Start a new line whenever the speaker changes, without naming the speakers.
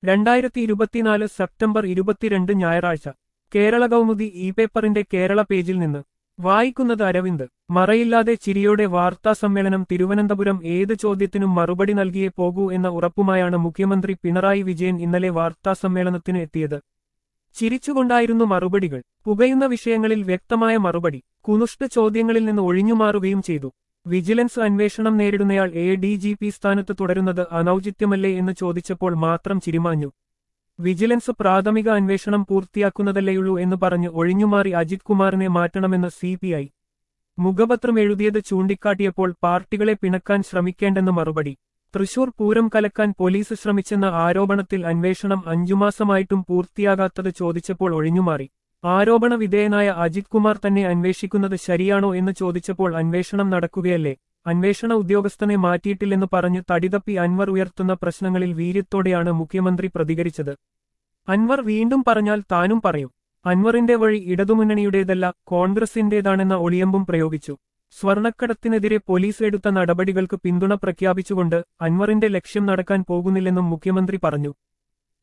രണ്ടായിരത്തി ഇരുപത്തിനാല് സെപ്റ്റംബർ ഇരുപത്തിരണ്ട് ഞായറാഴ്ച കേരള കൗമുദി ഇ പേപ്പറിന്റെ കേരള പേജിൽ നിന്ന് വായിക്കുന്നത് അരവിന്ദ് മറയില്ലാതെ ചിരിയോടെ വാർത്താ സമ്മേളനം തിരുവനന്തപുരം ഏത് ചോദ്യത്തിനും മറുപടി നൽകിയേ പോകൂ എന്ന ഉറപ്പുമായാണ് മുഖ്യമന്ത്രി പിണറായി വിജയൻ ഇന്നലെ വാർത്താ സമ്മേളനത്തിന് എത്തിയത് ചിരിച്ചുകൊണ്ടായിരുന്നു മറുപടികൾ പുകയുന്ന വിഷയങ്ങളിൽ വ്യക്തമായ മറുപടി കുനുഷ്ട് ചോദ്യങ്ങളിൽ നിന്ന് ഒഴിഞ്ഞുമാറുകയും ചെയ്തു വിജിലൻസ് അന്വേഷണം നേരിടുന്നയാൾ എ ഡി ജി പി സ്ഥാനത്ത് തുടരുന്നത് അനൌചിത്യമല്ലേ എന്ന് ചോദിച്ചപ്പോൾ മാത്രം ചിരിമാഞ്ഞു വിജിലൻസ് പ്രാഥമിക അന്വേഷണം പൂർത്തിയാക്കുന്നതല്ലേയുള്ളൂ എന്ന് പറഞ്ഞ് ഒഴിഞ്ഞുമാറി അജിത് കുമാറിനെ മാറ്റണമെന്ന് സി പി ഐ മുഖപത്രം എഴുതിയത് ചൂണ്ടിക്കാട്ടിയപ്പോൾ പാർട്ടികളെ പിണക്കാൻ ശ്രമിക്കേണ്ടെന്ന് മറുപടി തൃശൂർ പൂരം കലക്കാൻ പോലീസ് ശ്രമിച്ചെന്ന ആരോപണത്തിൽ അന്വേഷണം അഞ്ചുമാസമായിട്ടും പൂർത്തിയാകാത്തത് ചോദിച്ചപ്പോൾ ഒഴിഞ്ഞുമാറി ആരോപണ വിധേയനായ അജിത് കുമാർ തന്നെ അന്വേഷിക്കുന്നത് ശരിയാണോ എന്ന് ചോദിച്ചപ്പോൾ അന്വേഷണം നടക്കുകയല്ലേ അന്വേഷണ ഉദ്യോഗസ്ഥനെ മാറ്റിയിട്ടില്ലെന്ന് പറഞ്ഞ് തടിതപ്പി അൻവർ ഉയർത്തുന്ന പ്രശ്നങ്ങളിൽ വീര്യത്തോടെയാണ് മുഖ്യമന്ത്രി പ്രതികരിച്ചത് അൻവർ വീണ്ടും പറഞ്ഞാൽ താനും പറയും അൻവറിന്റെ വഴി ഇടതുമുന്നണിയുടേതല്ല കോൺഗ്രസിന്റേതാണെന്ന ഒളിയമ്പും പ്രയോഗിച്ചു സ്വർണക്കടത്തിനെതിരെ പോലീസ് എടുത്ത നടപടികൾക്ക് പിന്തുണ പ്രഖ്യാപിച്ചുകൊണ്ട് അൻവറിന്റെ ലക്ഷ്യം നടക്കാൻ പോകുന്നില്ലെന്നും മുഖ്യമന്ത്രി പറഞ്ഞു